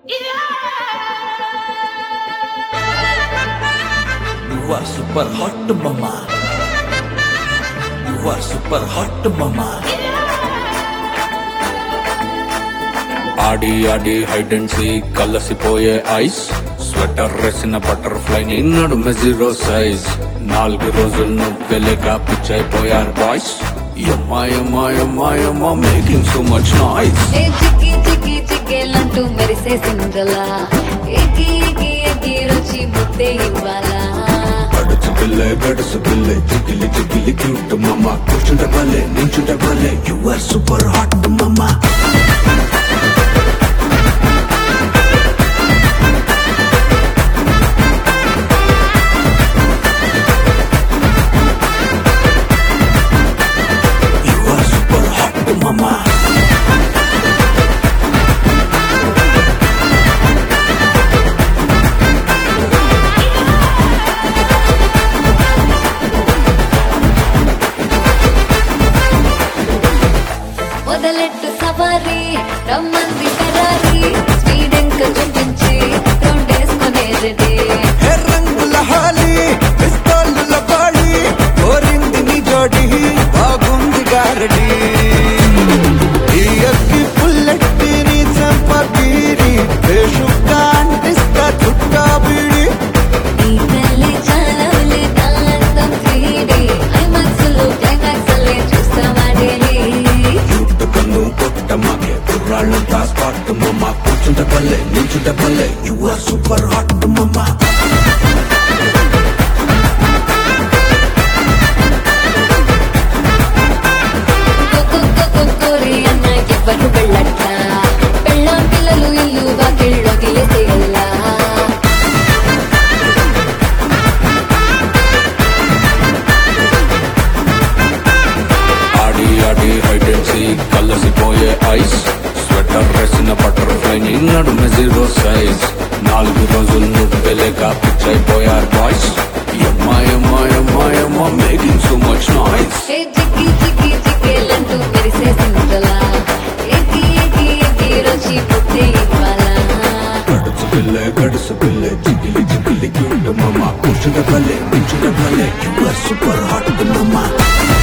You are super hot mama. You are super hot mama. ఆడి ఆడి hide and seek కలసిపోయే ice sweater రెసిన butterfly నిన్నడు మెజిరో సైజ్ నాలుగు రోజులు నువ్వెలేక పిచ్చైపోయారు బాయ్స్ యమ్మాయమ్మాయమ్మాయమ్మ మేకింగ్ సో మచ్ నాయిస్ ఏ చిక్కి చిక్కి చిక్కేలంటూ మెరిసే సింగలా ఎక్కి ఎక్కి ఎక్కి రుచి ముద్దే ఇవ్వాలా గడుచు పిల్లే గడుసు పిల్లే చికిలి చికిలి క్యూట్ మమ్మ కూర్చుంటే భలే నించుంటే భలే You are super hot mama. You are super hot mama. మొదలెట్టు సవారీ రమ్మంది ఫెరారీ స్పీడెంక్ చూపించి రౌండేసుకునే రెడీ హే రంగుల హాలి పిస్తోలుల బాడి కోరింది నీ జోడి బాగుంది గారడి ఈ అగ్గి పుల్లెట్టి నీ చెంప బీరి బేషుగ్గా అంటిస్తా చుట్టా బీడి నీ తల్లి చాలవులే తాళంతం త్రీడీ ఐమాక్స్లో క్లైమాక్స్లే చూస్తావా డైలీ క్యూట్ కన్ను కొట్ట మాకే కుర్రాళ్ళంతా స్పాట్ మమ్మ కూర్చుంటే భలే నించుంటే భలే You are super hot mama. కొరి అన్న ఎవరు వెళ్ళట్ల పెళ్ళాం పిల్లలు ఇల్లు వాకిళ్ళు వదిలేసేయల్లా ఆడి ఆడి హైడ్ అండ్ సీ కలసిపోయే ఐస్ స్వెటర్ రెసిన బటర్ఫ్లై నిన్నడు మెజిరో సైజ్ నాలుగు రోజులు నువ్వెలేక పిచ్చైపోయారు బాయ్స్ యమ్మాయమ్మాయమ్మాయమ్మ మేకింగ్ సో మచ్ నాయిస్ ఏ చిక్కి చిక్కి చిక్కేలంటూ మెరిసే సింగలా ఎక్కి ఎక్కి ఎక్కి రుచి పుట్టి ఇవ్వాలా గడుచు పిల్లే గడుసు పిల్లే చికిలి చికిలి క్యూట్ మమ్మ కూర్చుంటే భలే నించుంటే భలే You are super hot mama.